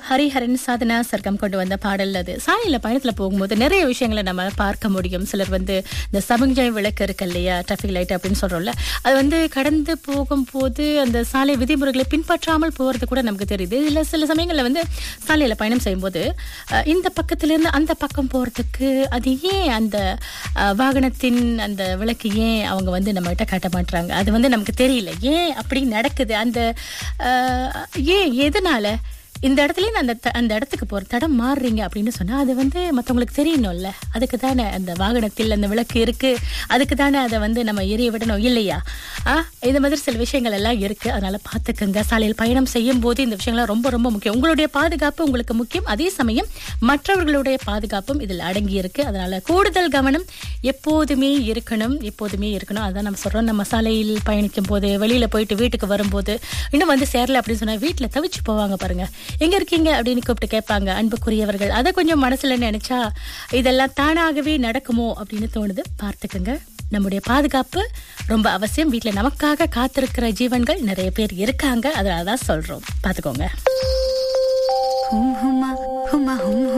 ஹரிஹரன் சாதனா சர்க்கம் கொண்டு வந்த பாடல் அது சாலையில பயணத்துல போகும்போது நிறைய விஷயங்களை நம்ம பார்க்க முடியும் சிலர் வந்து இந்த சமஞ்சை விளக்கு இருக்கு இல்லையா டிராஃபிக் லைட் அப்படின்னு சொல்றோம்ல அது வந்து கடந்து போகும்போது அந்த சாலை விதிமுறைகளை பின்பற்றாமல் போறது கூட நமக்கு தெரியுது இல்ல சில சமயங்கள்ல வந்து சாலையில பயணம் செய்யும்போது அஹ், இந்த பக்கத்துல இருந்து அந்த பக்கம் போறதுக்கு அது ஏன் அந்த அஹ், வாகனத்தின் அந்த விளக்கு ஏன் அவங்க வந்து நம்ம கிட்ட காட்ட மாட்டாங்க அது வந்து நமக்கு தெரியல ஏன் அப்படி நடக்குது அந்த அஹ், ஏன் எதனால இந்த இடத்துல இருந்து அந்த த- அந்த இடத்துக்கு போற தடம் மாறுறீங்க அப்படின்னு சொன்னா அது வந்து மத்தவங்களுக்கு தெரியணும்ல அதுக்கு தானே அந்த வாகனத்தில் அந்த விளக்கு இருக்கு அதுக்கு தானே அதை வந்து நம்ம எரிய விடணும் இல்லையா ஆ இந்த மாதிரி சில விஷயங்கள் எல்லாம் இருக்கு அதனால பாத்துக்கங்க சாலையில் பயணம் செய்யும் போது இந்த விஷயங்கள்லாம் ரொம்ப ரொம்ப முக்கியம் உங்களுடைய பாதுகாப்பு உங்களுக்கு முக்கியம் அதே சமயம் மற்றவர்களுடைய பாதுகாப்பும் இதில் அடங்கி இருக்கு அதனால கூடுதல் கவனம் எப்போதுமே இருக்கணும் எப்போதுமே இருக்கணும் அதான் நம்ம சொல்றோம் நம்ம சாலையில் பயணிக்கும் போது வெளியில போயிட்டு வீட்டுக்கு வரும்போது இன்னும் வந்து சேரல அப்படின்னு சொன்னா வீட்டுல தவிச்சு போவாங்க பாருங்க எங்க இருக்கீங்க அப்படின்னு கூப்பிட்டு கேட்பாங்க அன்புக்குரியவர்கள் அதை கொஞ்சம் மனசுல நினைச்சா இதெல்லாம் தானாகவே நடக்குமோ அப்படின்னு தோணுது பார்த்துக்கங்க நம்முடைய பாதுகாப்பு ரொம்ப அவசியம் வீட்ல நமக்காக காத்திருக்கிற ஜீவன்கள் நிறைய பேர் இருக்காங்க அதனால தான் சொல்றோம் பாத்துக்கோங்க ஹும் ஹுமா ஹுமா ஹும்